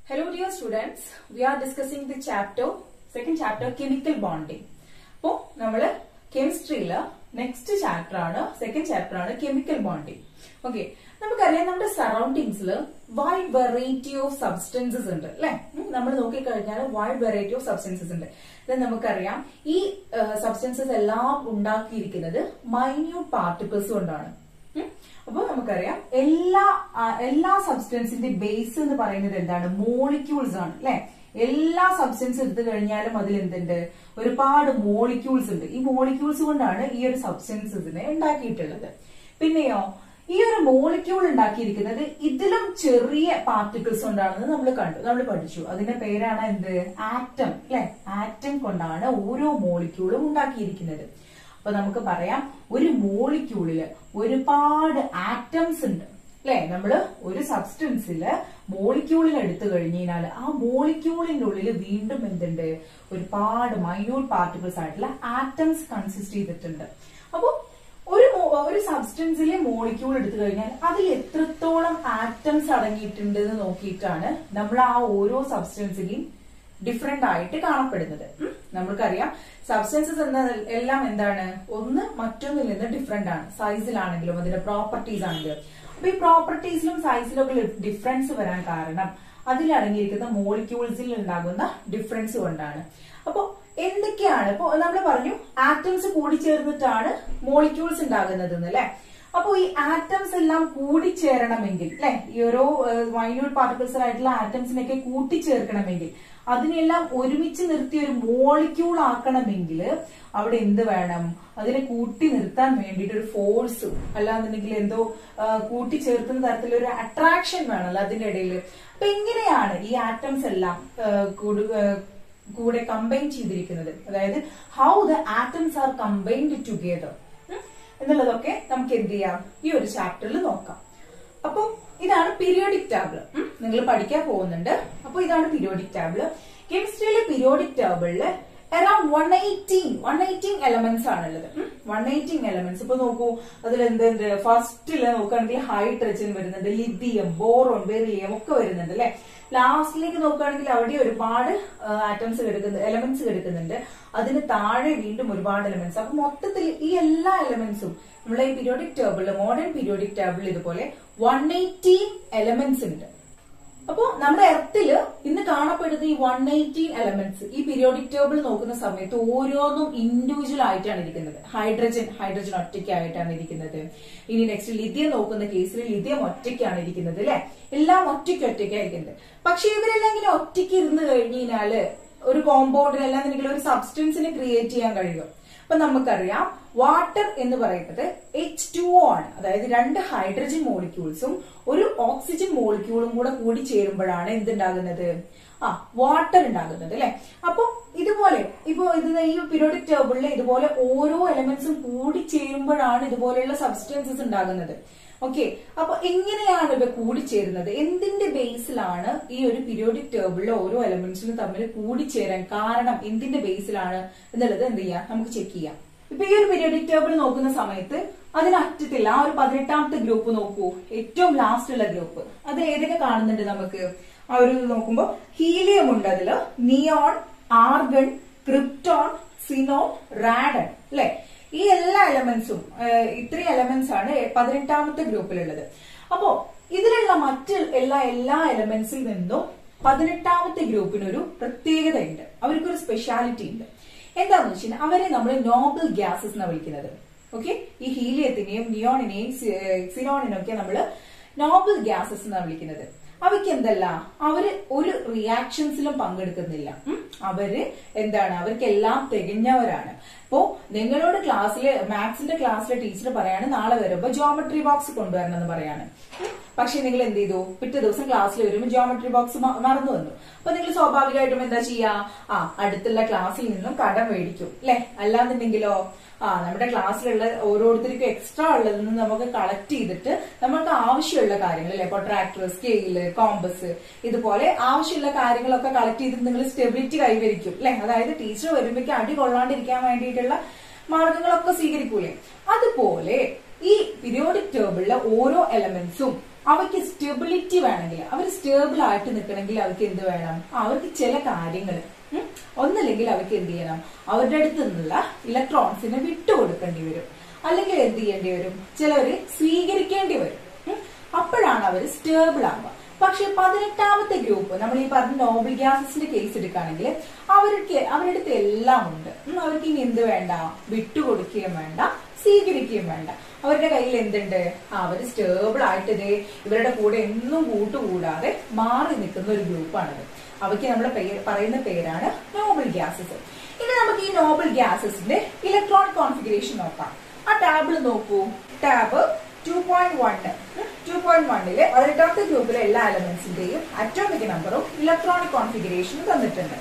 Hello dear students, we are discussing the chapter, second chapter chemical bonding. അപ്പോ നമ്മള് കെമിസ്ട്രിയില് next chapter ആണ് second chapter ആണ് chemical bonding okay നമുക്കറിയാം നമ്മുടെ സറൗണ്ടിങ്സിൽ വൈഡ് വെറൈറ്റി ഓഫ് സബ്സ്റ്റൻസസ് ഉണ്ട് അല്ലെ നമ്മൾ നോക്കിക്കഴിഞ്ഞാൽ വൈഡ് വെറൈറ്റി ഓഫ് സബ്സ്റ്റൻസസ് ഉണ്ട് ഇത് നമുക്കറിയാം ഈ സബ്സ്റ്റൻസസ് എല്ലാം ഉണ്ടാക്കിയിരിക്കുന്നത് മൈന്യൂട്ട് പാർട്ടിക്കിൾസ് കൊണ്ടാണ് ഉം. അപ്പൊ നമുക്കറിയാം എല്ലാ ആ, എല്ലാ സബ്സ്റ്റൻസിന്റെ ബേസ് എന്ന് പറയുന്നത് എന്താണ് മോളിക്യൂൾസ് ആണ് അല്ലെ എല്ലാ സബ്സ്റ്റൻസ് എടുത്തു കഴിഞ്ഞാലും അതിൽ എന്തുണ്ട് ഒരുപാട് മോളിക്യൂൾസ് ഉണ്ട് ഈ മോളിക്യൂൾസ് കൊണ്ടാണ് ഈ ഒരു സബ്സ്റ്റൻസസിനെ ഉണ്ടാക്കിയിട്ടുള്ളത് പിന്നെയോ ഈ ഒരു മോളിക്യൂൾ ഉണ്ടാക്കിയിരിക്കുന്നത് ഇതിലും ചെറിയ പാർട്ടിക്കിൾസ് കൊണ്ടാണെന്ന് നമ്മൾ കണ്ടു നമ്മൾ പഠിച്ചു അതിന്റെ പേരാണ് എന്ത് ആറ്റം അല്ലെ ആറ്റം കൊണ്ടാണ് ഓരോ മോളിക്യൂളും ഉണ്ടാക്കിയിരിക്കുന്നത് അപ്പൊ നമുക്ക് പറയാം ഒരു മോളിക്യൂളില് ഒരുപാട് ആറ്റംസ് ഉണ്ട് അല്ലെ നമ്മള് ഒരു സബ്സ്റ്റൻസില് മോളിക്യൂളിൽ എടുത്തു കഴിഞ്ഞു കഴിഞ്ഞാൽ ആ മോളിക്യൂളിന്റെ ഉള്ളിൽ വീണ്ടും എന്തുണ്ട് ഒരുപാട് മൈന്യൂട്ട് പാർട്ടിക്കിൾസ് ആയിട്ടുള്ള ആറ്റംസ് കൺസിസ്റ്റ് ചെയ്തിട്ടുണ്ട് അപ്പൊ ഒരു മോ- ഒരു സബ്സ്റ്റൻസിലെ മോളിക്യൂൾ എടുത്തു കഴിഞ്ഞാൽ അതിൽ എത്രത്തോളം ആറ്റംസ് അടങ്ങിയിട്ടുണ്ട് എന്ന് നോക്കിയിട്ടാണ് നമ്മൾ ആ ഓരോ സബ്സ്റ്റൻസിനെയും ഡിഫറെന്റ് ആയിട്ട് കാണപ്പെടുന്നത് ഉം. നമ്മൾക്കറിയാം സബ്സ്റ്റൻസസ് എന്ന എല്ലാം എന്താണ് ഒന്ന് മറ്റൊന്നിൽ നിന്ന് ഡിഫറെന്റ് ആണ് സൈസിലാണെങ്കിലും അതിന്റെ പ്രോപ്പർട്ടീസ് ആണെങ്കിലും അപ്പൊ ഈ പ്രോപ്പർട്ടീസിലും സൈസിലും ഒക്കെ ഡിഫറൻസ് വരാൻ കാരണം അതിൽ അടങ്ങിയിരിക്കുന്ന മോളിക്യൂൾസിൽ ഉണ്ടാകുന്ന ഡിഫറൻസ് കൊണ്ടാണ് അപ്പൊ എന്തൊക്കെയാണ് ഇപ്പൊ നമ്മൾ പറഞ്ഞു ആറ്റംസ് കൂടിച്ചേർന്നിട്ടാണ് മോളിക്യൂൾസ് ഉണ്ടാകുന്നത് അല്ലെ അപ്പൊ ഈ ആറ്റംസ് എല്ലാം കൂടിച്ചേരണമെങ്കിൽ അല്ലെ ഈ ഓരോ മൈന്യൂട്ട് പാർട്ടിക്കിൾസ് ആയിട്ടുള്ള ആറ്റംസിനൊക്കെ കൂട്ടിച്ചേർക്കണമെങ്കിൽ അതിനെല്ലാം ഒരുമിച്ച് നിർത്തി ഒരു മോളിക്യൂൾ ആക്കണമെങ്കിൽ അവിടെ എന്ത് വേണം അതിനെ കൂട്ടി നിർത്താൻ വേണ്ടിയിട്ട് ഒരു ഫോഴ്സ് അല്ലാന്നുണ്ടെങ്കിൽ എന്തോ ആ, കൂട്ടിച്ചേർക്കുന്ന തരത്തിലൊരു അട്രാക്ഷൻ വേണമല്ലോ അതിന്റെ ഇടയിൽ അപ്പൊ എങ്ങനെയാണ് ഈ ആറ്റംസ് എല്ലാം ആ, കൂടു- ആ, കൂടെ കമ്പൈൻ ചെയ്തിരിക്കുന്നത് അതായത് how the atoms are combined together എന്നുള്ളതൊക്കെ നമുക്ക് എന്ത് ചെയ്യാം ഈ ഒരു ചാപ്റ്ററിൽ നോക്കാം അപ്പൊ ഇതാണ് പീരിയോഡിക് ടാബിൾ നിങ്ങൾ പഠിക്കാൻ പോകുന്നുണ്ട് അപ്പൊ ഇതാണ് പീരിയോഡിക് ടാബിൾ കെമിസ്ട്രിയിലെ പീരിയോഡിക് ടേബിളില് around one eighteen one eighteen elements ആണുള്ളത് വൺ എയ്റ്റീൻ എലമെന്റ്സ് ഇപ്പൊ നോക്കൂ അതിൽ എന്തുണ്ട് ഫസ്റ്റില് നോക്കുകയാണെങ്കിൽ ഹൈഡ്രജൻ വരുന്നുണ്ട് ലിഥിയം ബോറോൺ ബെറിലിയം ഒക്കെ വരുന്നുണ്ട് അല്ലെ ലാസ്റ്റിലേക്ക് നോക്കുകയാണെങ്കിൽ അവിടെ ഒരുപാട് ആറ്റംസ് കിടക്കുന്നുണ്ട് എലമെന്റ്സ് കിടക്കുന്നുണ്ട് അതിന് താഴെ വീണ്ടും ഒരുപാട് എലമെന്റ്സ് അപ്പൊ മൊത്തത്തിൽ ഈ എല്ലാ എലമെന്റ്സും നമ്മളെ ഈ പീരിയോഡിക് ടേബിളിൽ മോഡേൺ പീരിയോഡിക് ടേബിളിൽ ഇതുപോലെ വൺ എയ്റ്റീൻ എലമെന്റ്സ് ഉണ്ട് അപ്പോ നമ്മുടെ എർത്തില് ഇന്ന് കാണപ്പെടുന്ന ഈ വൺ എയ്റ്റീൻ എലമെന്റ്സ് ഈ പീരിയോഡിക് ടേബിൾ നോക്കുന്ന സമയത്ത് ഓരോന്നും ഇൻഡിവിജ്വൽ ആയിട്ടാണ് ഇരിക്കുന്നത് ഹൈഡ്രജൻ ഹൈഡ്രജൻ ഒറ്റയ്ക്കായിട്ടാണ് ഇരിക്കുന്നത് ഇനി നെക്സ്റ്റ് ലിഥിയം നോക്കുന്ന കേസിൽ ലിഥിയം ഒറ്റയ്ക്കാണ് ഇരിക്കുന്നത് അല്ലെ എല്ലാം ഒറ്റയ്ക്ക് ഒറ്റയ്ക്കായിരിക്കുന്നത് പക്ഷെ ഇവരെല്ലാം ഇങ്ങനെ ഒറ്റയ്ക്ക് ഇരുന്ന് കഴിഞ്ഞു കഴിഞ്ഞാല് ഒരു കോമ്പൗണ്ടിന് അല്ലെങ്കിൽ ഒരു സബ്സ്റ്റൻസിനെ ക്രിയേറ്റ് ചെയ്യാൻ കഴിയും അപ്പൊ നമുക്കറിയാം വാട്ടർ എന്ന് പറയുന്നത് എച്ച് ടു ആണ് അതായത് രണ്ട് ഹൈഡ്രജൻ മോളിക്യൂൾസും ഒരു ഓക്സിജൻ മോളിക്യൂളും കൂടെ കൂടി ചേരുമ്പോഴാണ് എന്തുണ്ടാകുന്നത് ആ വാട്ടർ ഉണ്ടാകുന്നത് അല്ലെ അപ്പൊ ഇതുപോലെ ഇപ്പൊ ഇത് ഈ പീരിയോഡിക് ടേബിളിൽ ഇതുപോലെ ഓരോ എലമെന്റ്സും കൂടി ചേരുമ്പോഴാണ് ഇതുപോലെയുള്ള സബ്സ്റ്റൻസസ് ഉണ്ടാകുന്നത് ഓക്കെ അപ്പൊ എങ്ങനെയാണ് ഇവ കൂടിച്ചേരുന്നത് എന്തിന്റെ ബേസിലാണ് ഈ ഒരു പീരിയോഡിക് ടേബിളിലെ ഓരോ എലമെന്റ്സിനും തമ്മിൽ കൂടിച്ചേരാൻ കാരണം എന്തിന്റെ ബേസിലാണ് എന്നുള്ളത് എന്ത് ചെയ്യാം നമുക്ക് ചെക്ക് ചെയ്യാം ഇപ്പൊ ഈ ഒരു പീരിയോഡിക് ടേബിൾ നോക്കുന്ന സമയത്ത് അതിന് അറ്റത്തില്ല ആ ഒരു പതിനെട്ടാമത്തെ ഗ്രൂപ്പ് നോക്കൂ ഏറ്റവും ലാസ്റ്റ് ഉള്ള ഗ്രൂപ്പ് അത് ഏതൊക്കെ കാണുന്നുണ്ട് നമുക്ക് ആ ഒരു ഇത് നോക്കുമ്പോ ഹീലിയം ഉണ്ട് അതില് neon argon krypton xenon radon അല്ലെ ഈ എല്ലാ എലമെന്റ്സും ഇത്രയും എലമെന്റ്സ് ആണ് പതിനെട്ടാമത്തെ ഗ്രൂപ്പിലുള്ളത് അപ്പോ ഇതിലുള്ള മറ്റ് എല്ലാ എല്ലാ എലമെന്റ്സിൽ നിന്നും പതിനെട്ടാമത്തെ ഗ്രൂപ്പിനൊരു പ്രത്യേകതയുണ്ട് അവർക്കൊരു സ്പെഷ്യാലിറ്റി ഉണ്ട് എന്താന്ന് വെച്ചാൽ അവരെ നമ്മൾ നോബൽ ഗ്യാസസ് എന്നാണ് വിളിക്കുന്നത് ഓക്കെ ഈ ഹീലിയത്തിനെയും നിയോണിനെയും സിനോണിനെയും ഒക്കെ നമ്മൾ നോബൽ ഗ്യാസസ് എന്നാണ് വിളിക്കുന്നത് അവയ്ക്ക് എന്തല്ല അവര് ഒരു റിയാക്ഷൻസിലും പങ്കെടുക്കുന്നില്ല ഉം. അവര് എന്താണ് അവർക്കെല്ലാം തികഞ്ഞവരാണ് അപ്പോ നിങ്ങളോട് ക്ലാസ്സില് മാത്സിന്റെ ക്ലാസ്സിലെ ടീച്ചർ പറയാണ് നാളെ വരുമ്പോ ജോമെട്രി ബോക്സ് കൊണ്ടുവരണം എന്ന് പറയാണ് ഉം. പക്ഷെ നിങ്ങൾ എന്ത് ചെയ്തു പിറ്റേ ദിവസം ക്ലാസ്സിൽ വരുമ്പോൾ ജോമെട്രി ബോക്സ് മറന്നു വന്നു അപ്പൊ നിങ്ങൾ സ്വാഭാവികമായിട്ടും എന്താ ചെയ്യാ ആ അടുത്തുള്ള ക്ലാസ്സിൽ നിന്നും കടം മേടിക്കും അല്ലെ അല്ലാന്നുണ്ടെങ്കിലോ ആ നമ്മുടെ ക്ലാസ്സിലുള്ള ഓരോരുത്തർക്കും എക്സ്ട്രാ ഉള്ളതിൽ നിന്ന് നമുക്ക് കളക്ട് ചെയ്തിട്ട് നമുക്ക് ആവശ്യമുള്ള കാര്യങ്ങൾ അല്ലെ പ്രൊട്രാക്ടർ സ്കെയില് കോമ്പസ് ഇതുപോലെ ആവശ്യമുള്ള കാര്യങ്ങളൊക്കെ കളക്ട് ചെയ്തിട്ട് നിങ്ങൾ സ്റ്റെബിലിറ്റി കൈവരിക്കും അല്ലെ അതായത് ടീച്ചർ വരുമ്പോഴേക്കും അടി കൊള്ളാണ്ടിരിക്കാൻ വേണ്ടിയിട്ടുള്ള മാർഗങ്ങളൊക്കെ സ്വീകരിക്കൂലേ അതുപോലെ ഈ പീരിയോഡിക് ടേബിളിലെ ഓരോ എലമെന്റ്സും അവർക്ക് സ്റ്റെബിലിറ്റി വേണമെങ്കിൽ അവർ സ്റ്റേബിൾ ആയിട്ട് നിൽക്കണമെങ്കിൽ അവർക്ക് എന്ത് വേണം അവർക്ക് ചില കാര്യങ്ങൾ ഒന്നല്ലെങ്കിൽ അവർക്ക് എന്ത് ചെയ്യണം അവരുടെ അടുത്ത് നിന്നുള്ള ഇലക്ട്രോൺസിനെ വിട്ടുകൊടുക്കേണ്ടി വരും അല്ലെങ്കിൽ എന്ത് ചെയ്യേണ്ടി വരും ചിലവര് സ്വീകരിക്കേണ്ടി വരും ഉം. അപ്പോഴാണ് അവർ സ്റ്റേബിൾ ആവുക പക്ഷെ പതിനെട്ടാമത്തെ ഗ്രൂപ്പ് നമ്മൾ ഈ പറഞ്ഞ നോബിൾ ഗ്യാസസിന്റെ കേസ് എടുക്കുകയാണെങ്കിൽ അവർക്ക് അവരുടെ അടുത്ത് എല്ലാം ഉണ്ട് ഉം, അവർക്ക് ഇനി എന്ത് വേണ്ട വിട്ടുകൊടുക്കുകയും വേണ്ട സ്വീകരിക്കുകയും വേണ്ട അവരുടെ കയ്യിൽ എന്തുണ്ട് അവർ സ്റ്റേബിൾ ആയിട്ട് ഇതേ ഇവരുടെ കൂടെ എന്നും കൂട്ടുകൂടാതെ മാറി നിൽക്കുന്ന ഒരു ഗ്രൂപ്പാണിത് അവയ്ക്ക് നമ്മൾ പറയുന്ന പേരാണ് നോബിൾ ഗ്യാസസ് ഇനി നമുക്ക് ഈ നോബിൾ ഗ്യാസസിന്റെ ഇലക്ട്രോണിക് കോൺഫിഗറേഷൻ നോക്കാം ആ ടാബിൾ നോക്കൂ table two point one two point വണ്ണില് പതിനെട്ടാമത്തെ ഗ്രൂപ്പിലെ എല്ലാ എലമെന്റ്സിന്റെയും അറ്റോമിക് നമ്പറും ഇലക്ട്രോണിക് കോൺഫിഗറേഷനും തന്നിട്ടുണ്ട്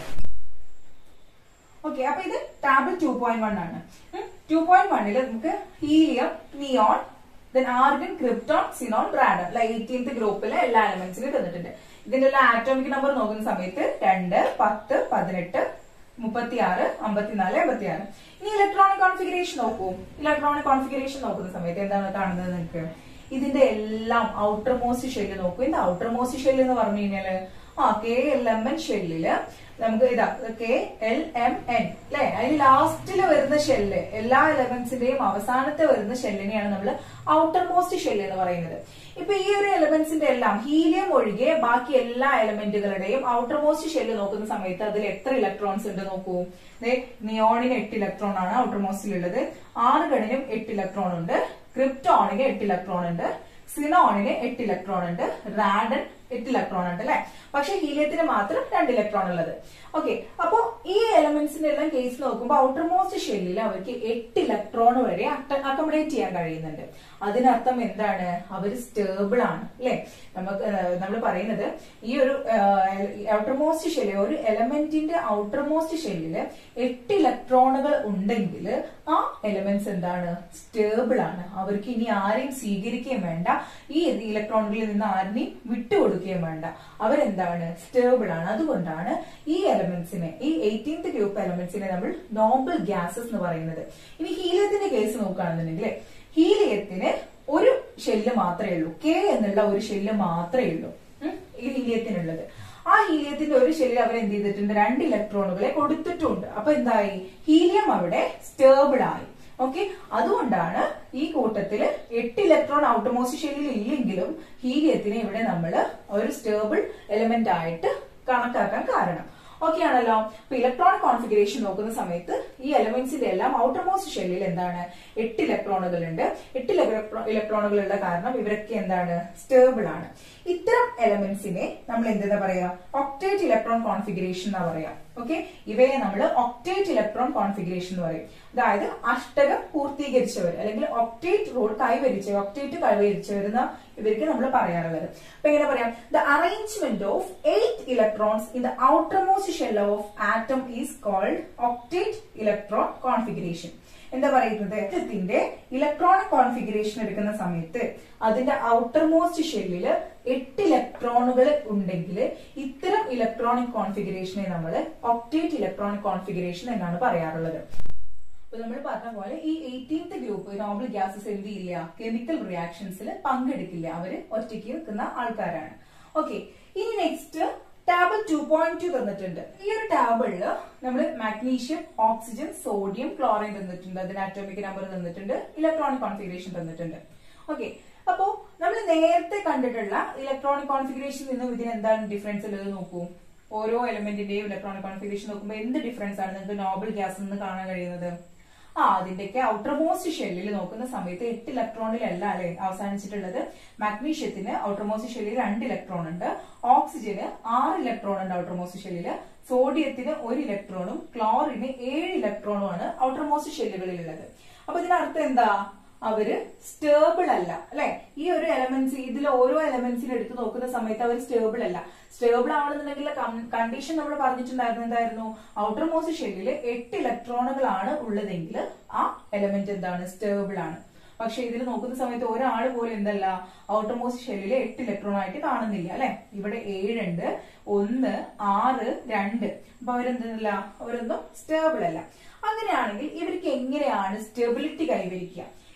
ഓക്കെ അപ്പൊ ഇത് ടാബിൾ ടു പോയിന്റ് വൺ ആണ് ടു പോയിന്റ് വണ്ണില് നമുക്ക് helium neon then argon krypton xenon radon അല്ല എയ്റ്റീൻത് ഗ്രൂപ്പിലെ എല്ലാ എലമെന്റ്സിനും തന്നിട്ടുണ്ട് ഇതിന്റെ എല്ലാ ആറ്റോമിക് നമ്പർ നോക്കുന്ന സമയത്ത് രണ്ട് പത്ത് പതിനെട്ട് മുപ്പത്തിയാറ് അമ്പത്തിനാല് എൺപത്തിയാറ് ഇനി ഇലക്ട്രോണിക് കോൺഫിഗറേഷൻ നോക്കൂ ഇലക്ട്രോണിക് കോൺഫിഗറേഷൻ നോക്കുന്ന സമയത്ത് എന്താണ് കാണുന്നത് നിങ്ങൾക്ക് ഇതിന്റെ എല്ലാം ഔട്ടർ മോസ്റ്റ് ഷെല്ല് നോക്കൂ ഇത് ഔട്ടർ മോസ്റ്റ് ഷെല്ല് എന്ന് പറഞ്ഞു കഴിഞ്ഞാല് ആ കെ എൽ എം എൻ ഷെല്ലില് നമുക്ക് ഇതാ കെ എൽ എം എൻ അല്ലെ അതിന് ലാസ്റ്റില് വരുന്ന ഷെല്ല് എല്ലാ എലമെന്റ്സിന്റെയും അവസാനത്തെ വരുന്ന ഷെല്ലിനെയാണ് നമ്മൾ ഔട്ടർ മോസ്റ്റ് ഷെല്ല് എന്ന് പറയുന്നത് ഇപ്പൊ ഈ ഒരു എലമെന്റ്സിന്റെ എല്ലാം ഹീലിയം ഒഴികെ ബാക്കി എല്ലാ എലമെന്റുകളുടെയും ഔട്ടർ മോസ്റ്റ് ഷെല്ല് നോക്കുന്ന സമയത്ത് അതിൽ എത്ര ഇലക്ട്രോൺസ് ഉണ്ട് നോക്കൂ ദേ നിയോണിന് എട്ട് ഇലക്ട്രോൺ ആണ് ഔട്ടർ മോസ്റ്റിലുള്ളത് ആർഗണിനും എട്ട് ഇലക്ട്രോൺ ഉണ്ട് ക്രിപ്റ്റോണിന് എട്ട് ഇലക്ട്രോൺ ഉണ്ട് സിനോണിന് എട്ട് ഇലക്ട്രോൺ ഉണ്ട് റാഡൻ എട്ട് ഇലക്ട്രോൺ ഉണ്ട് അല്ലെ പക്ഷെ ഹീലിയത്തിന് മാത്രം രണ്ട് ഇലക്ട്രോൺ ഉള്ളത് ഓക്കെ അപ്പോ ഈ എലമെന്റ്സിന്റെ എല്ലാം കേസ് നോക്കുമ്പോൾ ഔട്ടർ മോസ്റ്റ് ഷെല്ലിൽ അവർക്ക് എട്ട് ഇലക്ട്രോൺ വരെ അക്കോമഡേറ്റ് ചെയ്യാൻ കഴിയുന്നുണ്ട് അതിനർത്ഥം എന്താണ് അവർ സ്റ്റേബിൾ ആണ് അല്ലെ നമുക്ക് നമ്മൾ പറയുന്നത് ഈ ഒരു ഔട്ടർ മോസ്റ്റ് ഷെല്ലിൽ ഒരു എലമെന്റിന്റെ ഔട്ടർ മോസ്റ്റ് ഷെല്ലില് എട്ട് ഇലക്ട്രോണുകൾ ഉണ്ടെങ്കിൽ ആ എലമെന്റ്സ് എന്താണ് സ്റ്റേബിൾ ആണ് അവർക്ക് ഇനി ആരെയും സ്വീകരിക്കുകയും വേണ്ട ഈ ഇലക്ട്രോണുകളിൽ നിന്ന് ആരെയും വിട്ടുകൊടുക്കുകയും വേണ്ട അവരെന്താണ് സ്റ്റേബിൾ ആണ് അതുകൊണ്ടാണ് ഈ എലമെന്റ്സിനെ ഈ എയ്റ്റീൻത് ഗ്രൂപ്പ് എലമെന്റ്സിനെ നമ്മൾ നോബിൾ ഗ്യാസസ് എന്ന് പറയുന്നത് ഇനി ഹീലിയത്തിന്റെ കേസ് നോക്കുകയാണെന്നുണ്ടെങ്കിൽ ഹീലിയത്തിന് ഒരു ഷെല്ല് മാത്രമേ ഉള്ളൂ കെ എന്നുള്ള ഒരു ഷെല്ല് മാത്രമേ ഉള്ളൂ ഉം, ഈ ഹീലിയത്തിനുള്ളത് ആ ഹീലിയത്തിന്റെ ഒരു ഷെല്ലിൽ അവർ എന്ത് ചെയ്തിട്ടുണ്ട് രണ്ട് ഇലക്ട്രോണുകളെ കൊടുത്തിട്ടുണ്ട് അപ്പൊ എന്തായി ഹീലിയം അവിടെ സ്റ്റേബിൾ ആയി ഓക്കെ അതുകൊണ്ടാണ് ഈ കൂട്ടത്തില് എട്ട് ഇലക്ട്രോൺ ഔട്ടോമോസ്റ്റ് ഷെല്ലിൽ ഇല്ലെങ്കിലും ഹീലിയത്തിനെ ഇവിടെ നമ്മൾ ഒരു സ്റ്റേബിൾ എലിമെന്റ് ആയിട്ട് കണക്കാക്കാൻ കാരണം ഓക്കെ ആണല്ലോ അപ്പൊ ഇലക്ട്രോണിക് കോൺഫിഗറേഷൻ നോക്കുന്ന സമയത്ത് ഈ എലമെന്റ്സിന്റെ എല്ലാം ഔട്ടർമോസ്റ്റ് ഷെല്ലിൽ എന്താണ് എട്ട് ഇലക്ട്രോണുകൾ ഉണ്ട് എട്ട് ഇലക്ട്രോണുകളുള്ള കാരണം ഇവരൊക്കെ എന്താണ് സ്റ്റേബിൾ ആണ് ഇത്തരം എലമെന്റ്സിനെ നമ്മൾ എന്തെന്നാ പറയാ ഒക്ടേറ്റ് ഇലക്ട്രോൺ കോൺഫിഗറേഷൻ എന്നാ പറയാ ഓക്കെ ഇവയെ നമ്മൾ ഒക്ടേറ്റ് ഇലക്ട്രോൺ കോൺഫിഗറേഷൻ എന്ന് പറയും അതായത് അഷ്ടകം പൂർത്തീകരിച്ചവർ അല്ലെങ്കിൽ ഒക്ടേറ്റ് റോൾ കൈവരിച്ചവർ ഒക്ടേറ്റ് കൈവരിച്ചവരെന്ന ഇവർക്ക് നമ്മൾ പറയാറുള്ളത് അപ്പൊ എങ്ങനെ പറയാം the arrangement of eight electrons in the outermost shell of atom is called octet electron configuration എന്താ പറയുന്നത് ആറ്റത്തിന്റെ ഇലക്ട്രോണിക് കോൺഫിഗറേഷൻ എടുക്കുന്ന സമയത്ത് അതിന്റെ ഔട്ടർമോസ്റ്റ് ഷെല്ലില് എട്ട് ഇലക്ട്രോണുകൾ ഉണ്ടെങ്കിൽ ഇത്തരം ഇലക്ട്രോണിക് കോൺഫിഗറേഷനെ നമ്മൾ ഒക്ടേറ്റ് ഇലക്ട്രോണിക് കോൺഫിഗറേഷൻ എന്നാണ് പറയാറുള്ളത് അപ്പൊ നമ്മൾ പറഞ്ഞ പോലെ ഈ എയ്റ്റീൻത് ഗ്രൂപ്പ് നോബിൾ ഗ്യാസസ് എന്ത് ചെയ്യില്ല കെമിക്കൽ റിയാക്ഷൻസിൽ പങ്കെടുക്കില്ല അവര് ഒറ്റയ്ക്ക് നിൽക്കുന്ന ആൾക്കാരാണ് ഓക്കെ ഇനി next table two point two തന്നിട്ടുണ്ട് ഈ ഒരു ടാബിളില് നമ്മൾ മാഗ്നീഷ്യം ഓക്സിജൻ സോഡിയം ക്ലോറിൻ തന്നിട്ടുണ്ട് അതിന് അറ്റോമിക് നമ്പർ തന്നിട്ടുണ്ട് ഇലക്ട്രോണിക് കോൺഫിഗറേഷൻ തന്നിട്ടുണ്ട് ഓക്കെ അപ്പോ നമ്മൾ നേരത്തെ കണ്ടിട്ടുള്ള ഇലക്ട്രോണിക് കോൺഫിഗറേഷൻ നിന്നും ഇതിന് എന്താണ് ഡിഫറൻസ് ഉള്ളത് നോക്കൂ ഓരോ എലമെന്റിന്റെയും ഇലക്ട്രോണിക് കോൺഫിഗറേഷൻ നോക്കുമ്പോൾ എന്ത് ഡിഫറൻസ് ആണ് നിങ്ങൾക്ക് നോബിൾ ഗ്യാസ് നിന്ന് കാണാൻ കഴിയുന്നത് ആ അതിന്റെയൊക്കെ ഔട്ടർമോസ്റ്റ് ഷെല്ലിൽ നോക്കുന്ന സമയത്ത് എട്ട് ഇലക്ട്രോണിലല്ല അല്ലെ അവസാനിച്ചിട്ടുള്ളത് മാഗ്നീഷ്യത്തിന് ഔട്ടർമോസ്റ്റ് ഷെല്ലിൽ രണ്ട് ഇലക്ട്രോൺ ഉണ്ട് ഓക്സിജന് ആറ് ഇലക്ട്രോൺ ഉണ്ട് ഔട്ടർമോസ്റ്റ് ഷെല്ലില് സോഡിയത്തിന് ഒരു ഇലക്ട്രോണും ക്ലോറിന് ഏഴ് ഇലക്ട്രോണും ആണ് ഔട്ടർമോസ്റ്റ് ഷെല്ലുകളിൽ ഉള്ളത് അപ്പൊ ഇതിനർത്ഥം എന്താ അവര് സ്റ്റേബിൾ അല്ല അല്ലെ ഈ ഒരു എലമെന്റ്സ് ഇതിൽ ഓരോ എലമെന്റ്സിനെ എടുത്ത് നോക്കുന്ന സമയത്ത് അവർ സ്റ്റേബിൾ അല്ല സ്റ്റേബിൾ ആവണമെന്നുണ്ടെങ്കിൽ കണ്ടീഷൻ നമ്മൾ പറഞ്ഞിട്ടുണ്ടായിരുന്നു എന്തായിരുന്നു ഔട്ടർ മോസ്റ്റ് ഷെല്ലിൽ എട്ട് ഇലക്ട്രോണുകളാണ് ഉള്ളതെങ്കിൽ ആ എലമെന്റ് എന്താണ് സ്റ്റേബിൾ ആണ് പക്ഷെ ഇതിൽ നോക്കുന്ന സമയത്ത് ഒരാൾ പോലും എന്തല്ല ഔട്ടർ മോസ്റ്റ് ഷെല്ലിൽ എട്ട് ഇലക്ട്രോൺ ആയിട്ട് കാണുന്നില്ല അല്ലെ ഇവിടെ ഏഴുണ്ട് ഒന്ന് ആറ് രണ്ട് അപ്പൊ അവരെന്തല്ല അവരൊന്നും സ്റ്റേബിൾ അല്ല അങ്ങനെയാണെങ്കിൽ ഇവർക്ക് എങ്ങനെയാണ് സ്റ്റെബിലിറ്റി കൈവരിക്കുക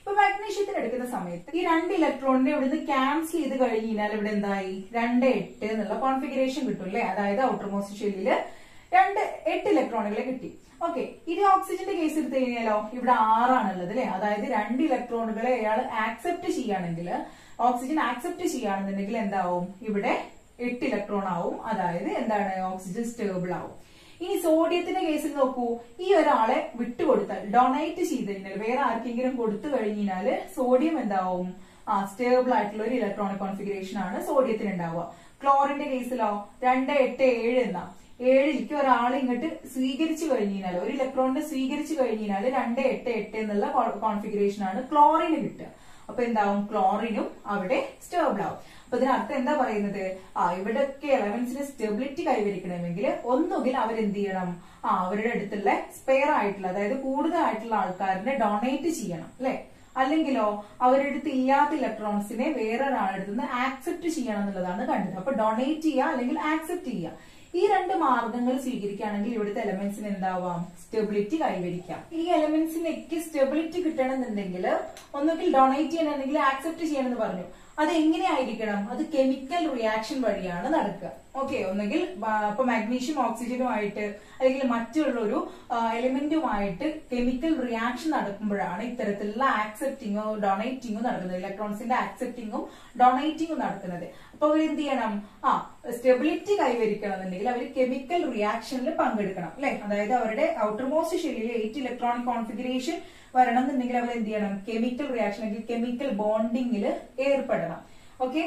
ഇപ്പൊ മാഗ്നീഷ്യത്തിന് എടുക്കുന്ന സമയത്ത് ഈ രണ്ട് ഇലക്ട്രോണിനെ ഇവിടുന്ന് ക്യാൻസൽ ചെയ്ത് കഴിഞ്ഞ് കഴിഞ്ഞാൽ ഇവിടെ എന്തായി രണ്ട് എട്ട് എന്നുള്ള കോൺഫിഗറേഷൻ കിട്ടും അല്ലെ അതായത് ഔട്ടർ മോസ്റ്റ് ഷെല്ലില് രണ്ട് എട്ട് ഇലക്ട്രോണുകളെ കിട്ടി ഓക്കെ ഇത് ഓക്സിജന്റെ കേസ് എടുത്തു കഴിഞ്ഞാലോ ഇവിടെ ആറാണുള്ളത് അല്ലെ അതായത് രണ്ട് ഇലക്ട്രോണുകളെ അയാൾ ആക്സെപ്റ്റ് ചെയ്യുകയാണെങ്കിൽ ഓക്സിജൻ ആക്സെപ്റ്റ് ചെയ്യുകയാണെന്നുണ്ടെങ്കിൽ എന്താവും ഇവിടെ എട്ട് ഇലക്ട്രോൺ ആവും അതായത് എന്താണ് ഓക്സിജൻ സ്റ്റേബിൾ ആവും ഇനി സോഡിയത്തിന്റെ കേസിൽ നോക്കൂ ഈ ഒരാളെ വിട്ടുകൊടുത്താൽ ഡൊണേറ്റ് ചെയ്ത് കഴിഞ്ഞാൽ വേറെ ആർക്കെങ്കിലും കൊടുത്തു കഴിഞ്ഞാൽ സോഡിയം എന്താവും ആ സ്റ്റേബിൾ ആയിട്ടുള്ള ഒരു ഇലക്ട്രോണിക് കോൺഫിഗറേഷൻ ആണ് സോഡിയത്തിന് ഉണ്ടാവുക ക്ലോറിന്റെ കേസിലോ രണ്ട് എട്ട് ഏഴ് എന്നാ ഏഴിലേക്ക് ഒരാൾ ഇങ്ങോട്ട് സ്വീകരിച്ചു കഴിഞ്ഞാൽ ഒരു ഇലക്ട്രോണിനെ സ്വീകരിച്ചു കഴിഞ്ഞാൽ രണ്ട് എട്ട് എട്ട് എന്നുള്ള കോൺഫിഗറേഷൻ ആണ് ക്ലോറിന് കിട്ടുക അപ്പൊ എന്താവും ക്ലോറിനും അവിടെ സ്റ്റേബിൾ ആവും അപ്പൊ ഇതിനർത്ഥം എന്താ പറയുന്നത് ആ ഇവിടെയൊക്കെ എലമെന്റ്സിന് സ്റ്റെബിലിറ്റി കൈവരിക്കണമെങ്കിൽ ഒന്നുകിൽ അവരെന്ത് ചെയ്യണം ആ അവരുടെ അടുത്തുള്ള സ്പെയർ ആയിട്ടുള്ള അതായത് കൂടുതലായിട്ടുള്ള ആൾക്കാരിനെ ഡൊണേറ്റ് ചെയ്യണം അല്ലെ അല്ലെങ്കിലോ അവരുടെ അടുത്ത് ഇല്ലാത്ത ഇലക്ട്രോൺസിനെ വേറെ ഒരാളുടെ നിന്ന് ആക്സെപ്റ്റ് ചെയ്യണം എന്നുള്ളതാണ് കണ്ടത് അപ്പൊ ഡൊണേറ്റ് ചെയ്യുക അല്ലെങ്കിൽ ആക്സെപ്റ്റ് ചെയ്യുക ഈ രണ്ട് മാർഗങ്ങൾ സ്വീകരിക്കുകയാണെങ്കിൽ ഇവിടുത്തെ എലമെന്റ്സിന് എന്താവാം സ്റ്റെബിലിറ്റി കൈവരിക്കാം ഈ എലമെന്റ്സിനൊക്കെ സ്റ്റെബിലിറ്റി കിട്ടണമെന്നുണ്ടെങ്കിൽ ഒന്നുകിൽ ഡൊണേറ്റ് ചെയ്യണമെങ്കിൽ ആക്സെപ്റ്റ് ചെയ്യണമെന്ന് പറഞ്ഞു അത് എങ്ങനെയായിരിക്കണം അത് കെമിക്കൽ റിയാക്ഷൻ വഴിയാണ് നടക്കുക ഓക്കെ ഒന്നുകിൽ ഇപ്പൊ മാഗ്നീഷ്യം ഓക്സിജനുമായിട്ട് അല്ലെങ്കിൽ മറ്റുള്ള ഒരു എലിമെന്റുമായിട്ട് കെമിക്കൽ റിയാക്ഷൻ നടക്കുമ്പോഴാണ് ഇത്തരത്തിലുള്ള ആക്സെപ്റ്റിങ്ങോ ഡൊണേറ്റിങ്ങോ നടക്കുന്നത് ഇലക്ട്രോൺസിന്റെ ആക്സെപ്റ്റിങ്ങും ഡൊണേറ്റിങ്ങും നടക്കുന്നത് അപ്പൊ അവർ എന്ത് ചെയ്യണം ആ സ്റ്റെബിലിറ്റി കൈവരിക്കണം എന്നുണ്ടെങ്കിൽ അവർ കെമിക്കൽ റിയാക്ഷനിൽ പങ്കെടുക്കണം അല്ലെ അതായത് അവരുടെ ഔട്ടർമോസ്റ്റ് ഷെല്ലിൽ എയ്റ്റ് ഇലക്ട്രോണിക് കോൺഫിഗറേഷൻ വരണം എന്നുണ്ടെങ്കിൽ അവർ എന്ത് ചെയ്യണം കെമിക്കൽ റിയാക്ഷൻ അല്ലെങ്കിൽ കെമിക്കൽ ബോണ്ടിങ്ങിൽ ഏർപ്പെടണം ഓക്കെ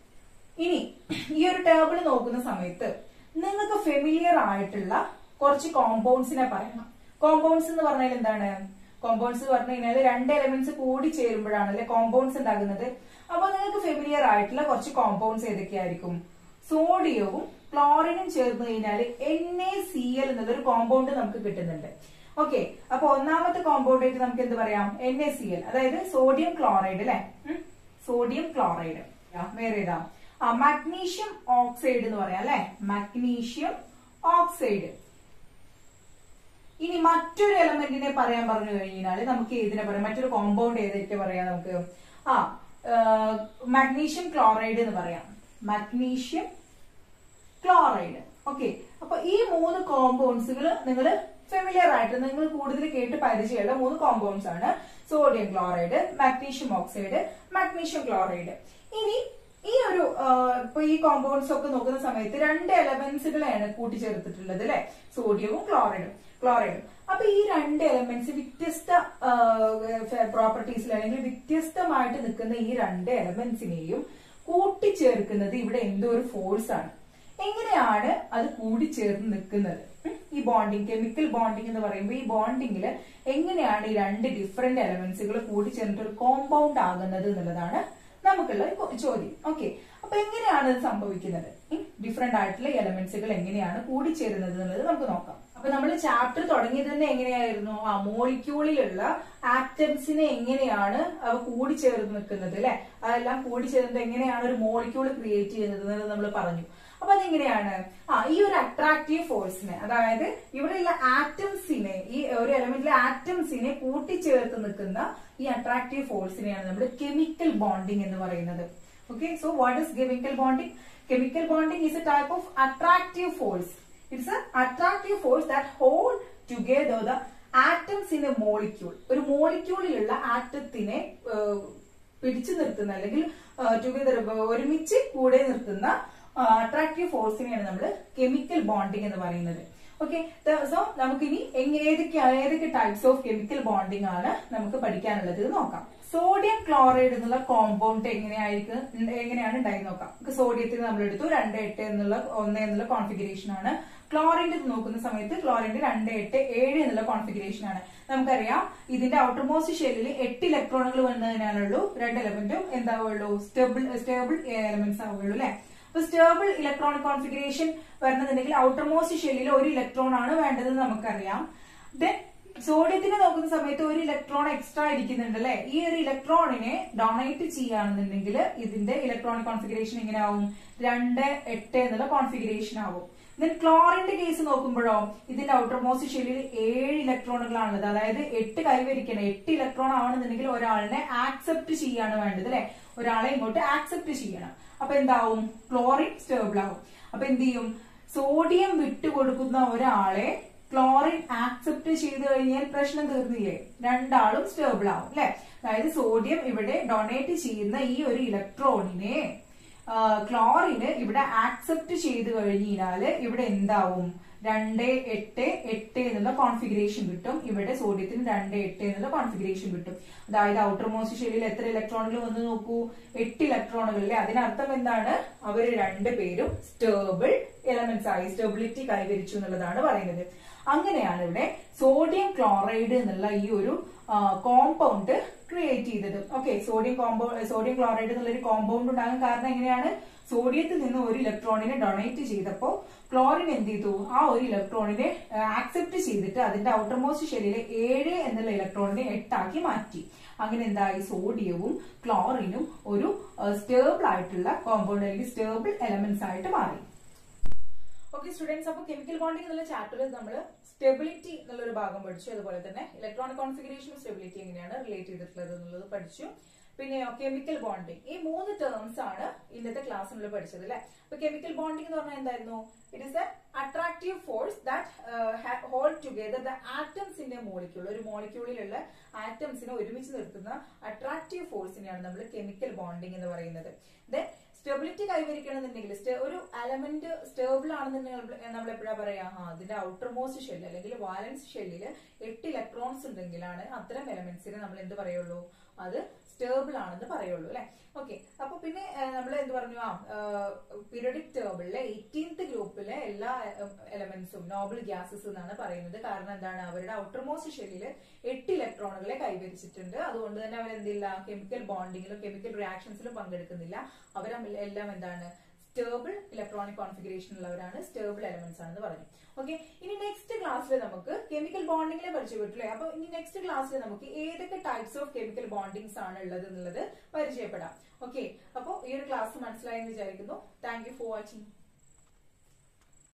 ഇനി ഈ ഒരു ടേബിൾ നോക്കുന്ന സമയത്ത് നിങ്ങൾക്ക് ഫെമിലിയർ ആയിട്ടുള്ള കുറച്ച് കോമ്പൗണ്ട്സിനെ പറയണം കോമ്പൗണ്ട്സ് എന്ന് പറഞ്ഞാൽ എന്താണ് കോമ്പൗണ്ട്സ് പറഞ്ഞു കഴിഞ്ഞാൽ രണ്ട് എലമെന്റ്സ് കൂടി ചേരുമ്പോഴാണ് അല്ലെ കോമ്പൗണ്ട്സ് ഉണ്ടാകുന്നത് അപ്പൊ നിങ്ങൾക്ക് ഫെമിലിയർ ആയിട്ടുള്ള കുറച്ച് കോമ്പൗണ്ട്സ് ഏതൊക്കെയായിരിക്കും സോഡിയവും ക്ലോറിനും ചേർന്ന് കഴിഞ്ഞാൽ എൻ എ സി എൽ എന്നതൊരു കോമ്പൗണ്ട് നമുക്ക് കിട്ടുന്നുണ്ട് ഓക്കെ അപ്പൊ ഒന്നാമത്തെ കോമ്പൗണ്ട് ആയിട്ട് നമുക്ക് എന്ത് പറയാം എൻ എ സി എൽ അതായത് സോഡിയം ക്ലോറൈഡ് അല്ലെ സോഡിയം ക്ലോറൈഡ് വേറെ ഏതാ ആ മഗ്നീഷ്യം ഓക്സൈഡ് എന്ന് പറയാം അല്ലെ മഗ്നീഷ്യം ഓക്സൈഡ് ഇനി മറ്റൊരു എലമെന്റിനെ പറയാൻ പറഞ്ഞു കഴിഞ്ഞാൽ നമുക്ക് ഏതിനെ പറയാം മറ്റൊരു കോമ്പൗണ്ട് ഏതൊക്കെ പറയാം നമുക്ക് ആ മഗ്നീഷ്യം ക്ലോറൈഡ് എന്ന് പറയാം മഗ്നീഷ്യം ക്ലോറൈഡ് ഓക്കെ അപ്പൊ ഈ മൂന്ന് കോമ്പൗണ്ട്സുകൾ നിങ്ങൾ ഫെമിലിയർ ആയിട്ട് നിങ്ങൾ കൂടുതൽ കേട്ട് പരിചയമുള്ള മൂന്ന് കോമ്പൗണ്ട്സ് ആണ് sodium chloride magnesium oxide magnesium chloride ഇനി ഈ ഒരു ഇപ്പൊ ഈ കോമ്പൗണ്ട്സ് ഒക്കെ നോക്കുന്ന സമയത്ത് രണ്ട് എലമെന്റ്സുകളെയാണ് കൂട്ടിച്ചേർത്തിട്ടുള്ളത് അല്ലെ സോഡിയവും ക്ലോറൈഡും ക്ലോറൈഡും അപ്പൊ ഈ രണ്ട് എലമെന്റ്സ് വ്യത്യസ്ത പ്രോപ്പർട്ടീസിൽ അല്ലെങ്കിൽ വ്യത്യസ്തമായിട്ട് നിൽക്കുന്ന ഈ രണ്ട് എലമെന്റ്സിനെയും കൂട്ടിച്ചേർക്കുന്നത് ഇവിടെ എന്തോ ഒരു ഫോഴ്സ് ആണ് എങ്ങനെയാണ് അത് കൂടിച്ചേർന്ന് നിൽക്കുന്നത് ഈ ബോണ്ടിങ് കെമിക്കൽ ബോണ്ടിങ് എന്ന് പറയുമ്പോൾ ഈ ബോണ്ടിങ്ങിൽ എങ്ങനെയാണ് ഈ രണ്ട് ഡിഫറെന്റ് എലമെന്റ്സുകൾ കൂടിച്ചേർന്നിട്ട് ഒരു കോമ്പൗണ്ട് ആകുന്നത് എന്നുള്ളതാണ് നമുക്കുള്ള ഒരു ചോദ്യം ഓക്കെ അപ്പൊ എങ്ങനെയാണ് ഇത് സംഭവിക്കുന്നത് ഡിഫറെന്റ് ആയിട്ടുള്ള എലമെന്റ്സുകൾ എങ്ങനെയാണ് കൂടിച്ചേരുന്നത് എന്നുള്ളത് നമുക്ക് നോക്കാം അപ്പൊ നമ്മൾ ചാപ്റ്റർ തുടങ്ങിയത് തന്നെ എങ്ങനെയായിരുന്നു ആ മോളിക്യൂളിലുള്ള ആറ്റംസിനെ എങ്ങനെയാണ് അവ കൂടിച്ചേർന്ന് നിൽക്കുന്നത് അല്ലെ അതെല്ലാം കൂടിച്ചേർന്നത് എങ്ങനെയാണ് ഒരു മോളിക്യൂൾ ക്രിയേറ്റ് ചെയ്യുന്നത് എന്നുള്ളത് നമ്മൾ പറഞ്ഞു അപ്പൊ അതെങ്ങനെയാണ് ആ ഈ ഒരു അട്രാക്റ്റീവ് ഫോഴ്സിനെ അതായത് ഇവിടെയുള്ള ആറ്റംസിനെ ഈ ഒരു എലമെന്റിലെ ആറ്റംസിനെ കൂട്ടിച്ചേർത്ത് നിൽക്കുന്ന ഈ അട്രാക്റ്റീവ് ഫോഴ്സിനെയാണ് നമ്മൾ കെമിക്കൽ ബോണ്ടിങ് എന്ന് പറയുന്നത് okay so what is chemical bonding chemical bonding is a type of attractive force it's a attractive force that hold together the atoms in a molecule ഒരു മോളിക്യൂളിലുള്ള ആറ്റത്തിനെ പിടിച്ചു നിർത്തുന്ന അല്ലെങ്കിൽ ടുഗെദർ ഒരുമിച്ച് കൂടെ നിർത്തുന്ന അട്രാക്റ്റീവ് ഫോഴ്സിനെയാണ് നമ്മൾ കെമിക്കൽ ബോണ്ടിങ് എന്ന് പറയുന്നത് ഓക്കെ സോ നമുക്കിനി ഏതൊക്കെ ഏതൊക്കെ ടൈപ്സ് ഓഫ് കെമിക്കൽ ബോണ്ടിങ് ആണ് നമുക്ക് പഠിക്കാനുള്ളത് ഇത് നോക്കാം സോഡിയം ക്ലോറൈഡ് എന്നുള്ള കോമ്പൗണ്ട് എങ്ങനെയായിരിക്കും എങ്ങനെയാണ് ഉണ്ടായി നോക്കാം സോഡിയത്തിന് നമ്മൾ എടുത്തു രണ്ട് എട്ട് എന്നുള്ള ഒന്ന് എന്നുള്ള കോൺഫിഗറേഷൻ ആണ് ക്ലോറിന്റെ നോക്കുന്ന സമയത്ത് ക്ലോറിന്റെ രണ്ട് എട്ട് ഏഴ് എന്നുള്ള കോൺഫിഗറേഷൻ ആണ് നമുക്കറിയാം ഇതിന്റെ ഔട്ടർമോസ്റ്റ് ഷെല്ലിൽ എട്ട് ഇലക്ട്രോണുകൾ വന്നതിനാലുള്ളൂ രണ്ട് എലമെന്റും എന്താവുള്ളൂ സ്റ്റേബിൾ സ്റ്റേബിൾ എലമെന്റ്സ് ആവുള്ളൂ അല്ലെ അപ്പൊ സ്റ്റേബിൾ ഇലക്ട്രോണിക് കോൺഫിഗറേഷൻ വരണമെന്നുണ്ടെങ്കിൽ ഔട്ടർമോസ്റ്റ് ഷെല്ലിൽ ഒരു ഇലക്ട്രോൺ ആണ് വേണ്ടതെന്ന് നമുക്കറിയാം ദെൻ സോഡിയത്തിനെ നോക്കുന്ന സമയത്ത് ഒരു ഇലക്ട്രോൺ എക്സ്ട്രാ ഇരിക്കുന്നുണ്ട് അല്ലെ ഈ ഒരു ഇലക്ട്രോണിനെ ഡൊണേറ്റ് ചെയ്യുകയാണെന്നുണ്ടെങ്കിൽ ഇതിന്റെ ഇലക്ട്രോണിക് കോൺഫിഗറേഷൻ എങ്ങനെ ആവും രണ്ട് എട്ട് എന്നുള്ള കോൺഫിഗറേഷൻ ആവും ദെൻ ക്ലോറിന്റെ കേസ് നോക്കുമ്പോഴോ ഇതിന്റെ ഔട്ടർമോസ്റ്റ് ഷെല്ലിൽ ഏഴ് ഇലക്ട്രോണുകളാണുള്ളത് അതായത് എട്ട് കൈവരിക്കണം എട്ട് ഇലക്ട്രോൺ ആണെന്നുണ്ടെങ്കിൽ ഒരാളിനെ ആക്സെപ്റ്റ് ചെയ്യാണ് വേണ്ടത് അല്ലെ ഒരാളെ ഇങ്ങോട്ട് ആക്സെപ്റ്റ് ചെയ്യണം അപ്പൊ എന്താവും ക്ലോറിൻ സ്റ്റേബിൾ ആവും അപ്പൊ എന്ത് ചെയ്യും സോഡിയം വിട്ടുകൊടുക്കുന്ന ഒരാളെ ക്ലോറിൻ ആക്സെപ്റ്റ് ചെയ്ത് കഴിഞ്ഞാൽ പ്രശ്നം തീർന്നില്ലേ രണ്ടാളും സ്റ്റേബിൾ ആവും അല്ലെ അതായത് സോഡിയം ഇവിടെ ഡൊണേറ്റ് ചെയ്യുന്ന ഈ ഒരു ഇലക്ട്രോണിനെ ക്ലോറിന് ഇവിടെ ആക്സെപ്റ്റ് ചെയ്ത് കഴിഞ്ഞാല് ഇവിടെ എന്താവും രണ്ട് എട്ട് എട്ട് എന്നുള്ള കോൺഫിഗറേഷൻ കിട്ടും ഇവിടെ സോഡിയത്തിന് രണ്ട് എട്ട് എന്നുള്ള കോൺഫിഗറേഷൻ കിട്ടും അതായത് ഔട്ടർ മോസ്റ്റ് ഷെല്ലിൽ എത്ര ഇലക്ട്രോണുകൾ വന്ന് നോക്കൂ എട്ട് ഇലക്ട്രോണുകൾ അല്ലേ അതിനർത്ഥം എന്താണ് അവർ രണ്ടുപേരും സ്റ്റേബിൾ എലമെന്റ്സ് ആയി സ്റ്റെബിലിറ്റി കൈവരിച്ചു എന്നുള്ളതാണ് പറയുന്നത് അങ്ങനെയാണ് ഇവിടെ സോഡിയം ക്ലോറൈഡ് എന്നുള്ള ഈ ഒരു കോമ്പൗണ്ട് ക്രിയേറ്റ് ചെയ്തത് okay sodium compound sodium chloride എന്നുള്ള ഒരു കോമ്പൗണ്ട് ഉണ്ടാകാൻ കാരണം എങ്ങനെയാണ് സോഡിയത്തിൽ നിന്ന് ഒരു ഇലക്ട്രോണിനെ ഡൊണേറ്റ് ചെയ്തപ്പോ ക്ലോറിൻ എന്ത് ചെയ്തു ആ ഒരു ഇലക്ട്രോണിനെ ആക്സെപ്റ്റ് ചെയ്തിട്ട് അതിന്റെ ഔട്ടർമോസ്റ്റ് ഷെല്ലിലെ ഏഴ് എന്നുള്ള ഇലക്ട്രോണിനെ എട്ടാക്കി മാറ്റി അങ്ങനെ എന്തായി സോഡിയവും ക്ലോറിനും ഒരു സ്റ്റേബിൾ ആയിട്ടുള്ള കോമ്പൗണ്ട് അല്ലെങ്കിൽ സ്റ്റേബിൾ എലമെന്റ്സ് ആയിട്ട് മാറി ഓക്കെ സ്റ്റുഡൻസ് അപ്പൊ കെമിക്കൽ ബോണ്ടിങ് എന്നുള്ള ചാപ്റ്ററിൽ നമ്മൾ സ്റ്റെബിലിറ്റി എന്നുള്ള ഒരു ഭാഗം പഠിച്ചു അതുപോലെ തന്നെ ഇലക്ട്രോണിക് കോൺഫിഗറേഷൻ സ്റ്റെബിലിറ്റി എങ്ങനെയാണ് റിലേറ്റ് ചെയ്തിട്ടുള്ളത് എന്നുള്ളത് പഠിച്ചു പിന്നെ കെമിക്കൽ ബോണ്ടിങ് ഈ മൂന്ന് ടേംസ് ആണ് ഇന്നത്തെ ക്ലാസ്സിനുള്ളിൽ പഠിച്ചത് അല്ലെ അപ്പൊ കെമിക്കൽ ബോണ്ടിങ് എന്ന് പറഞ്ഞാൽ എന്തായിരുന്നു it is a attractive force that hold together the ആറ്റംസിന്റെ മോളിക്യൂൾ ഒരു മോളിക്യൂളിലുള്ള ആറ്റംസിനെ ഒരുമിച്ച് നിർത്തുന്ന അട്രാക്റ്റീവ് ഫോഴ്സിനെയാണ് നമ്മൾ കെമിക്കൽ ബോണ്ടിങ് എന്ന് പറയുന്നത് ദെൻ സ്റ്റെബിലിറ്റി കൈവരിക്കണമെന്നുണ്ടെങ്കിൽ ഒരു എലമെന്റ് സ്റ്റേബിൾ ആണെന്നുണ്ടെങ്കിൽ നമ്മൾ എപ്പോഴാ പറയാ ആ അതിന്റെ ഔട്ടർ മോസ്റ്റ് ഷെല്ല് അല്ലെങ്കിൽ വാലൻസ് ഷെല്ലിൽ എട്ട് ഇലക്ട്രോൺസ് ഉണ്ടെങ്കിലാണ് അത്തരം എലമെന്റ്സിനെ നമ്മൾ എന്ത് പറയുള്ളൂ അത് സ്റ്റേബിൾ ആണെന്ന് പറയുള്ളൂ അല്ലെ ഓക്കെ അപ്പൊ പിന്നെ നമ്മൾ എന്ത് പറഞ്ഞു ആ പീരിയഡിക് ടേബിളിലെ എയ്റ്റീൻത് ഗ്രൂപ്പിലെ എല്ലാ എലമെന്റ്സും നോബിൾ ഗ്യാസസ് എന്നാണ് പറയുന്നത് കാരണം എന്താണ് അവരുടെ ഔട്ടർമോസ്റ്റ് ഷെല്ലിൽ എട്ട് ഇലക്ട്രോണുകളെ കൈവരിച്ചിട്ടുണ്ട് അതുകൊണ്ട് തന്നെ അവരെന്തില്ല കെമിക്കൽ ബോണ്ടിങ്ങിലും കെമിക്കൽ റിയാക്ഷൻസിലും പങ്കെടുക്കുന്നില്ല അവരെല്ലാം എന്താണ് സ്റ്റേബിൾ ഇലക്ട്രോണിക് കോൺഫിഗറേഷൻ ഉള്ളവരാണ് സ്റ്റേബിൾ എലമെന്റ്സ് ആണെന്ന് പറഞ്ഞു ഓക്കെ ഇനി നെക്സ്റ്റ് ക്ലാസ്സിൽ നമുക്ക് കെമിക്കൽ ബോണ്ടിങ്ങിനെ പരിചയപ്പെട്ടില്ലേ അപ്പൊ ഇനി നെക്സ്റ്റ് ക്ലാസ്സിൽ നമുക്ക് ഏതൊക്കെ ടൈപ്സ് ഓഫ് കെമിക്കൽ ബോണ്ടിങ്സ് ആണ് ഉള്ളത് എന്നുള്ളത് പരിചയപ്പെടാം ഓക്കെ അപ്പോൾ ഈ ഒരു ക്ലാസ് മനസ്സിലായെന്ന് വിചാരിക്കുന്നു താങ്ക് യു ഫോർ വാച്ചിങ്